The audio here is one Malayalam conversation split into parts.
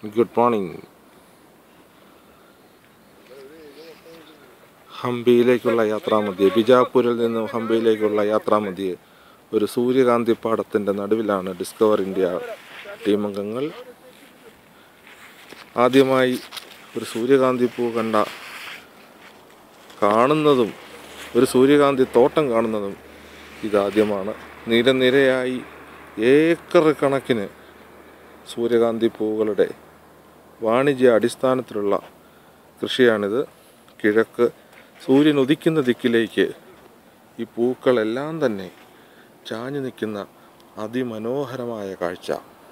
ഗുഡ് മോർണിംഗ് ഹംപിയിലേക്കുള്ള യാത്രാമധ്യേ ബിജാപൂരിൽ നിന്നും ഹംപിയിലേക്കുള്ള യാത്രാമധ്യേ ഒരു സൂര്യകാന്തി പാടത്തിൻ്റെ നടുവിലാണ് ഡിസ്കവർ ഇന്ത്യ ടീം അംഗങ്ങൾ ആദ്യമായി ഒരു സൂര്യകാന്തി പൂ കണ്ട കാണുന്നതും ഒരു സൂര്യകാന്തി തോട്ടം കാണുന്നതും ഇതാദ്യമാണ് നിരനിരയായി ഏക്കർ കണക്കിന് സൂര്യകാന്തി പൂവുകളുടെ വാണിജ്യ അടിസ്ഥാനത്തിലുള്ള കൃഷിയാണിത് കിഴക്ക് സൂര്യൻ ഉദിക്കുന്ന ദിക്കിലേക്ക് ഈ പൂക്കളെല്ലാം തന്നെ ചാഞ്ഞു നിൽക്കുന്ന അതിമനോഹരമായ കാഴ്ച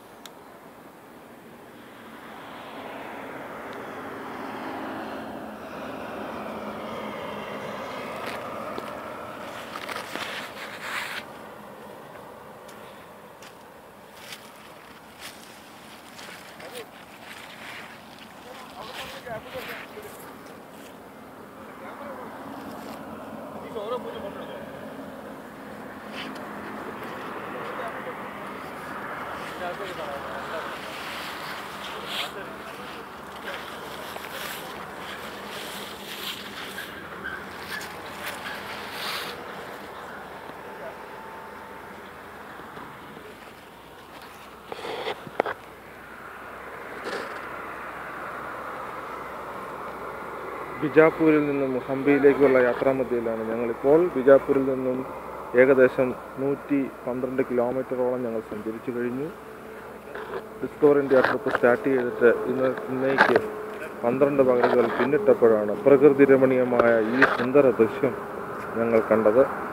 ബിജാപൂരിൽ നിന്നും ഹംപിയിലേക്കുള്ള യാത്രാമധ്യയിലാണ് ഞങ്ങളിപ്പോൾ ബിജാപൂരിൽ നിന്നും ഏകദേശം നൂറ്റി പന്ത്രണ്ട് കിലോമീറ്ററോളം ഞങ്ങൾ സഞ്ചരിച്ചു കഴിഞ്ഞു ഡിസ്കവർ ഇന്ത്യ ട്രിപ്പ് സ്റ്റാർട്ട് ചെയ്തിട്ട് ഇന്ന് ഇന്നേക്ക് പന്ത്രണ്ട് പകലുകൾ പിന്നിട്ടപ്പോഴാണ് പ്രകൃതി രമണീയമായ ഈ സുന്ദര ദൃശ്യം ഞങ്ങൾ കണ്ടത്